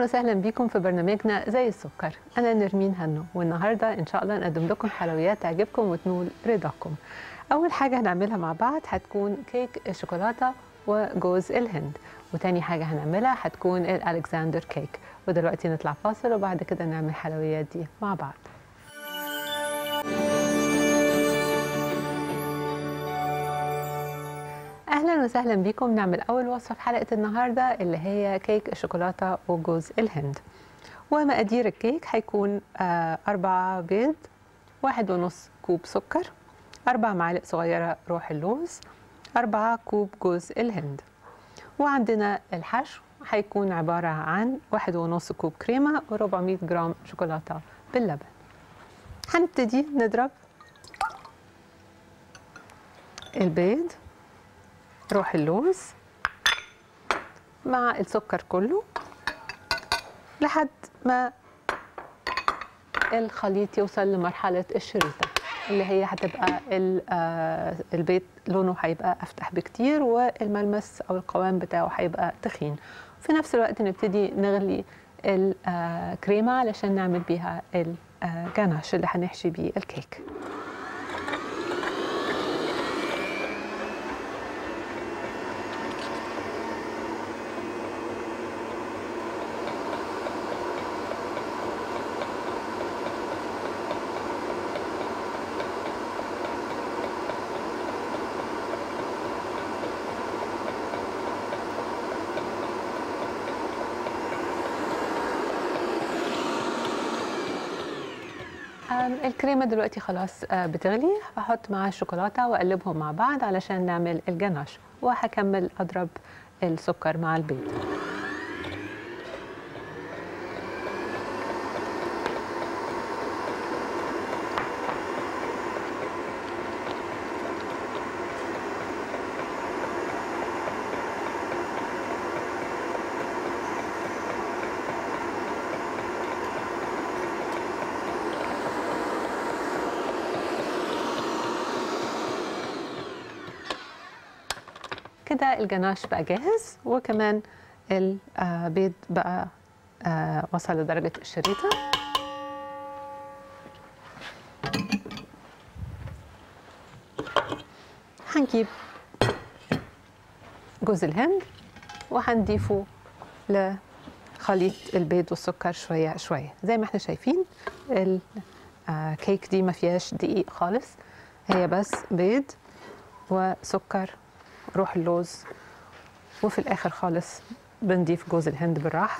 وسهلا بيكم في برنامجنا زي السكر انا نرمين هنو والنهارده ان شاء الله نقدم لكم حلويات تعجبكم وتنول رضاكم اول حاجه هنعملها مع بعض هتكون كيك الشوكولاته وجوز الهند وتاني حاجه هنعملها هتكون الالكسندر كيك ودلوقتي نطلع فاصل وبعد كده نعمل الحلويات دي مع بعض اهلا وسهلا بيكم نعمل اول وصفه في حلقه النهارده اللي هي كيك الشوكولاته وجوز الهند ومقادير الكيك هيكون آه، أربعة بيض واحد ونص كوب سكر أربع معالق صغيرة روح اللوز أربعة كوب جوز الهند وعندنا الحشو هيكون عبارة عن واحد ونص كوب كريمة و400 جرام شوكولاتة باللبن هنبتدي نضرب البيض روح اللوز مع السكر كله لحد ما الخليط يوصل لمرحلة الشريطة اللي هي هتبقى ال- آه، البيض لونه هيبقى أفتح بكتير والملمس أو القوام بتاعه هيبقى تخين في نفس الوقت نبتدي نغلي الكريمة علشان نعمل بيها الجناش اللي هنحشي بيه الكيك أم، الكريمة دلوقتي خلاص آه، بتغلي هحط معاها الشوكولاتة وأقلبهم مع بعض علشان نعمل الجناش وهكمل أضرب السكر مع البيض كده الجناش بقى جاهز وكمان البيض بقى آه، وصل لدرجة الشريطة هنجيب جوز الهند وهنضيفه لخليط البيض والسكر شوية شوية زي ما احنا شايفين الكيك دي ما فيهاش دقيق خالص هي بس بيض وسكر روح اللوز وفي الاخر خالص بنضيف جوز الهند بالراحه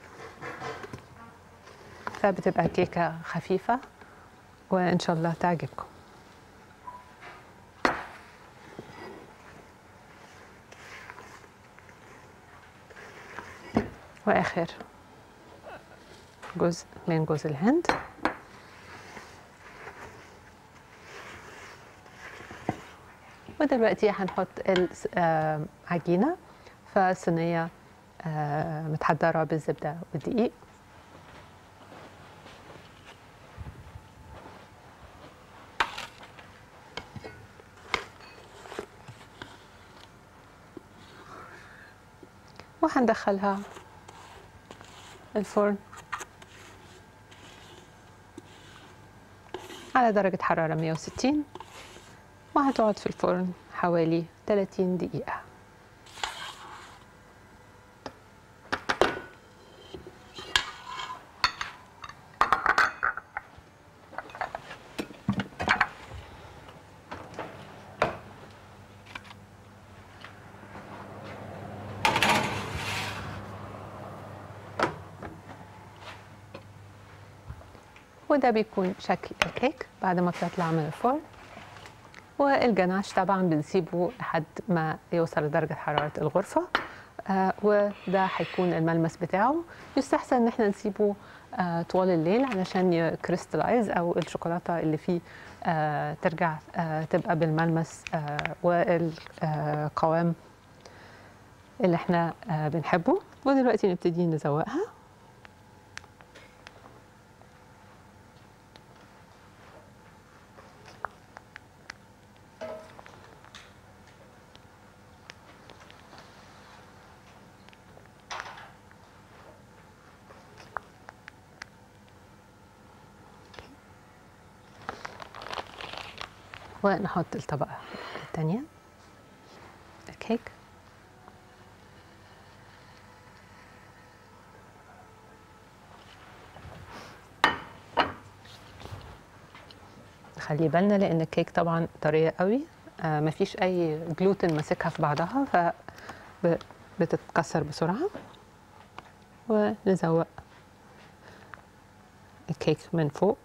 فبتبقى كيكه خفيفه وان شاء الله تعجبكم واخر جزء من جوز الهند ودلوقتي هنحط العجينة في صينية آه، متحضرة بالزبدة والدقيق وهندخلها الفرن على درجة حرارة 160 وهتقعد في الفرن حوالي 30 دقيقة وده بيكون شكل الكيك بعد ما تطلع من الفرن والجناش طبعا بنسيبه لحد ما يوصل لدرجة حرارة الغرفة آه وده هيكون الملمس بتاعه يستحسن ان احنا نسيبه آه طوال الليل علشان يكريستلايز او الشوكولاتة اللي فيه آه ترجع آه تبقى بالملمس آه والقوام اللي احنا آه بنحبه ودلوقتي نبتدي نزوقها ونحط الطبقة الثانية الكيك خلي بالنا لان الكيك طبعا طريه قوي آه مفيش اي جلوتين ماسكها في بعضها ف ب- بتتكسر بسرعه ونزوق الكيك من فوق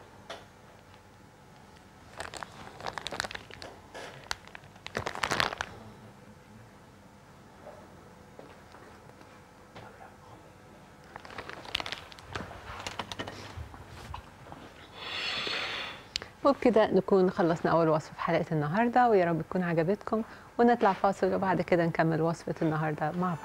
وبكده نكون خلصنا أول وصفة في حلقة النهاردة ويا رب تكون عجبتكم ونطلع فاصل وبعد كده نكمل وصفة النهاردة مع بعض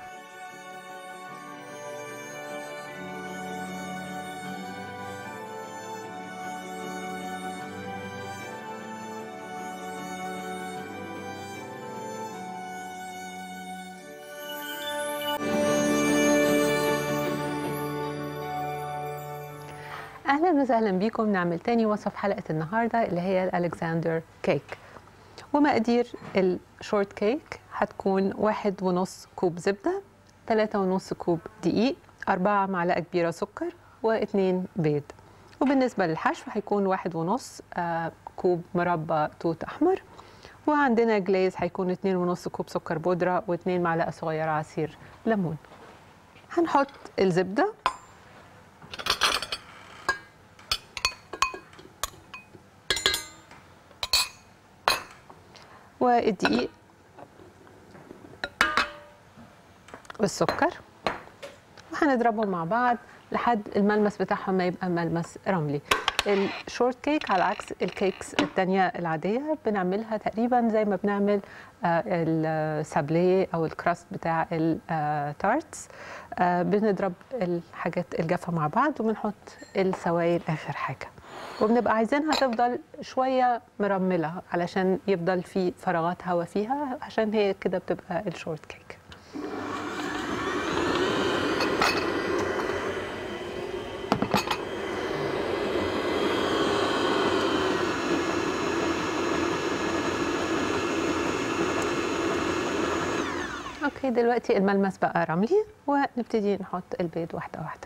اهلا وسهلا بيكم نعمل تاني وصفه في حلقه النهارده اللي هي الالكسندر كيك ومقادير الشورت كيك هتكون واحد ونص كوب زبده ثلاثة ونص كوب دقيق أربعة معلقة كبيرة سكر واتنين بيض وبالنسبة للحشو هيكون واحد ونص آه، كوب مربى توت أحمر وعندنا جليز هيكون اتنين ونص كوب سكر بودرة واتنين معلقة صغيرة عصير ليمون هنحط الزبدة والدقيق والسكر وهنضربهم مع بعض لحد الملمس بتاعهم ما يبقى ملمس رملي الشورت كيك على عكس الكيكس التانية العادية بنعملها تقريبا زي ما بنعمل آه، السابليه أو الكراست بتاع التارتس آه، بنضرب الحاجات الجافة مع بعض وبنحط السوائل آخر حاجة وبنبقى عايزينها تفضل شوية مرملة علشان يفضل في فراغات هواء فيها عشان هي كده بتبقى الشورت كيك اوكي دلوقتي الملمس بقى رملي ونبتدي نحط البيض واحدة واحدة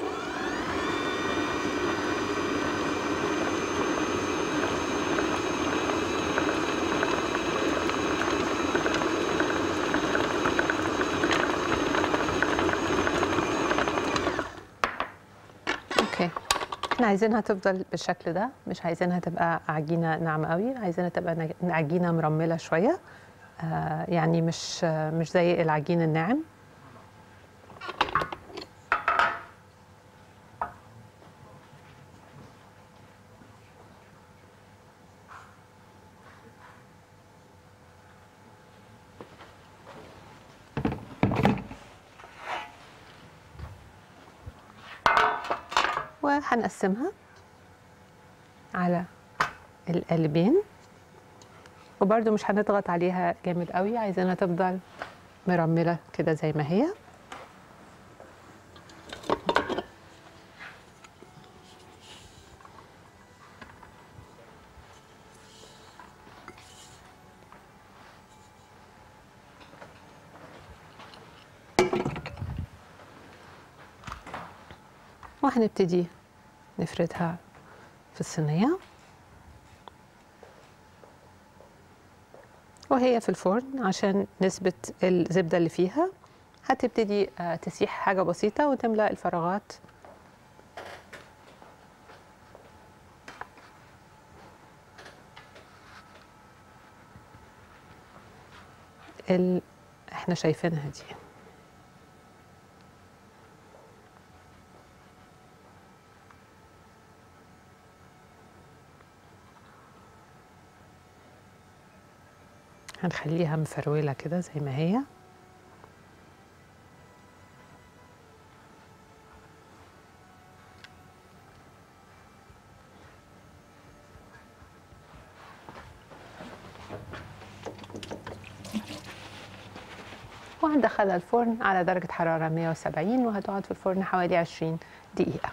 اوكي احنا عايزينها تفضل بالشكل ده مش عايزينها تبقى عجينه ناعمه قوي عايزينها تبقى نج- عجينه مرمله شويه آه يعني مش آه مش زي العجين الناعم وهنقسمها على القلبين وبرده مش هنضغط عليها جامد قوي عايزينها تفضل مرملة كده زي ما هي وهنبتدي نفردها في الصينية وهي في الفرن عشان نسبة الزبدة اللي فيها هتبتدي آه، تسيح حاجة بسيطة وتملأ الفراغات اللي احنا شايفينها دي هنخليها مفرولة كده زي ما هي وهندخلها الفرن على درجة حرارة 170 وهتقعد في الفرن حوالي 20 دقيقة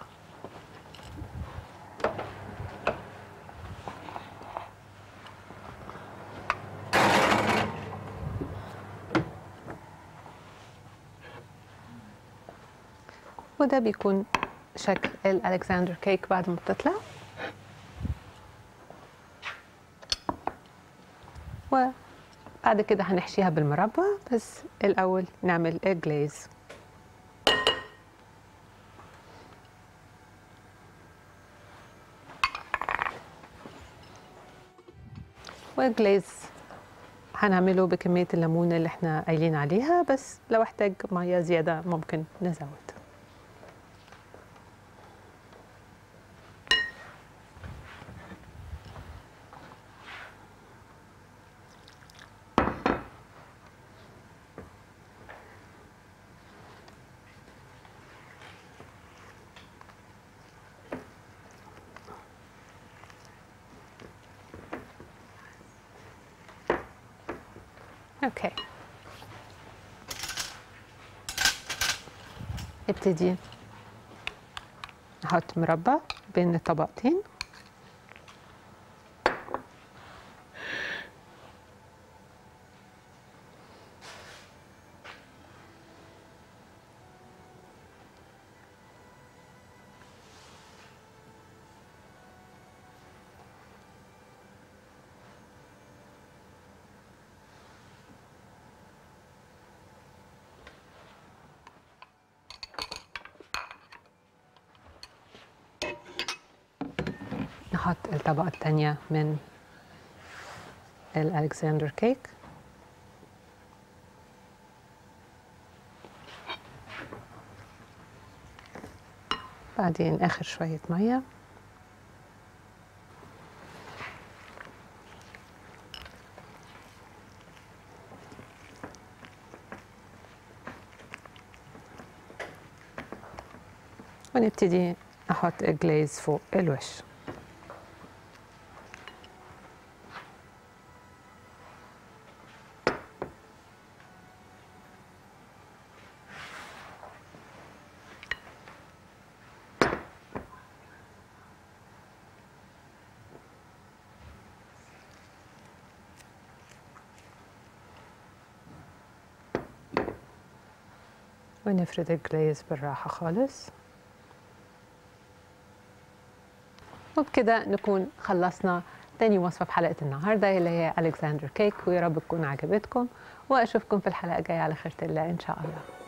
وده بيكون شكل الالكسندر كيك بعد ما بتطلع وبعد كده هنحشيها بالمربى بس الاول نعمل الجليز والجليز هنعمله بكمية الليمون اللي احنا قايلين عليها بس لو احتاج مية زيادة ممكن نزود اوكي نبتدي نحط مربى بين الطبقتين نحط الطبقة الثانية من الألكسندر كيك بعدين آخر شوية مية ونبتدي نحط الجليز فوق الوش ونفرد الجليز بالراحة خالص وبكده نكون خلصنا تاني وصفة في حلقة النهاردة اللي هي ألكسندر كيك ويا رب تكون عجبتكم وأشوفكم في الحلقة الجاية على خيرة الله إن شاء الله